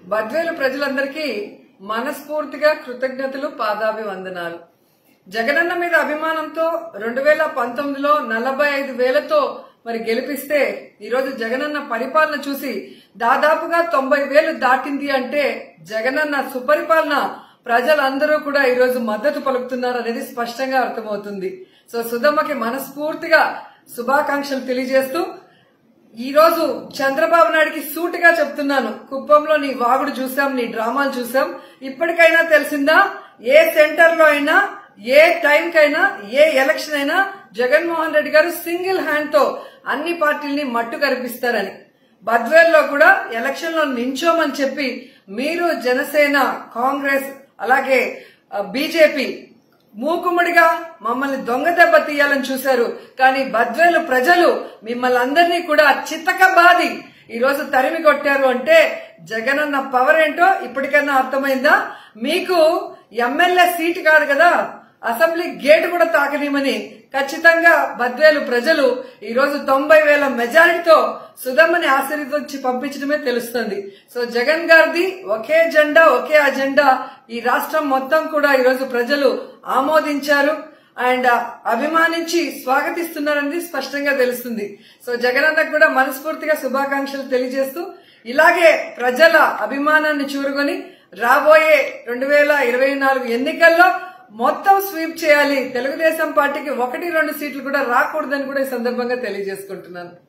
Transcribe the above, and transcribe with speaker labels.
Speaker 1: బద్వేలు ప్రజలందరికీ మనస్ఫూర్తిగా కృతజ్ఞతలు పాదాభివందనాలు జగనన్న మీద అభిమానంతో రెండు వేల పంతొమ్మిదిలో నలభై ఐదు వేలతో మరి గెలిపిస్తే ఈరోజు జగనన్న పరిపాలన చూసి దాదాపుగా తొంభై వేలు దాటింది అంటే జగనన్న సుపరిపాలన ప్రజలందరూ కూడా ఈరోజు మద్దతు పలుకుతున్నారు అనేది స్పష్టంగా అర్థమవుతుంది సో సుధమ్మకి మనస్ఫూర్తిగా శుభాకాంక్షలు తెలియజేస్తూ ఈ రోజు చంద్రబాబు నాయుడికి సూటిగా చెప్తున్నాను కుప్పంలో నీ వాగుడు చూసాం నీ డ్రామాలు చూసాం ఇప్పటికైనా తెలిసిందా ఏ సెంటర్ లో అయినా ఏ టైంకైనా ఏ ఎలక్షన్ అయినా జగన్మోహన్ రెడ్డి గారు సింగిల్ హ్యాండ్ తో అన్ని పార్టీల్ని మట్టు కనిపిస్తారని బద్వేల్లో కూడా ఎలక్షన్ లో నించోమని చెప్పి మీరు జనసేన కాంగ్రెస్ అలాగే బీజేపీ మూకుమ్మడిగా మమ్మల్ని దొంగ దెబ్బ తీయాలని చూశారు కానీ బద్వేలు ప్రజలు మిమ్మల్ని అందరినీ కూడా చిత్తకబాది ఈ రోజు తరిమి కొట్టారు అంటే జగనన్న పవర్ ఏంటో ఇప్పటికైనా అర్థమైందా మీకు ఎమ్మెల్యే సీటు కాదు కదా అసెంబ్లీ గేట్ కూడా తాకనిమని ఖచ్చితంగా బద్వేలు ప్రజలు ఈ రోజు తొంభై వేల మెజారిటీతో సుధమ్మని ఆశీర్వదించి పంపించడమే తెలుస్తుంది సో జగన్ గారిది ఒకే జెండా ఒకే అజెండా ఈ రాష్ట్రం మొత్తం కూడా ఈ రోజు ప్రజలు ఆమోదించారు అండ్ అభిమానించి స్వాగతిస్తున్నారనేది స్పష్టంగా తెలుస్తుంది సో జగనన్నకు కూడా మనస్ఫూర్తిగా శుభాకాంక్షలు తెలియజేస్తూ ఇలాగే ప్రజల అభిమానాన్ని చూరుకొని రాబోయే రెండు వేల ఇరవై నాలుగు ఎన్నికల్లో మొత్తం స్వీప్ చేయాలి తెలుగుదేశం పార్టీకి ఒకటి రెండు సీట్లు కూడా రాకూడదని కూడా ఈ సందర్భంగా తెలియజేసుకుంటున్నాను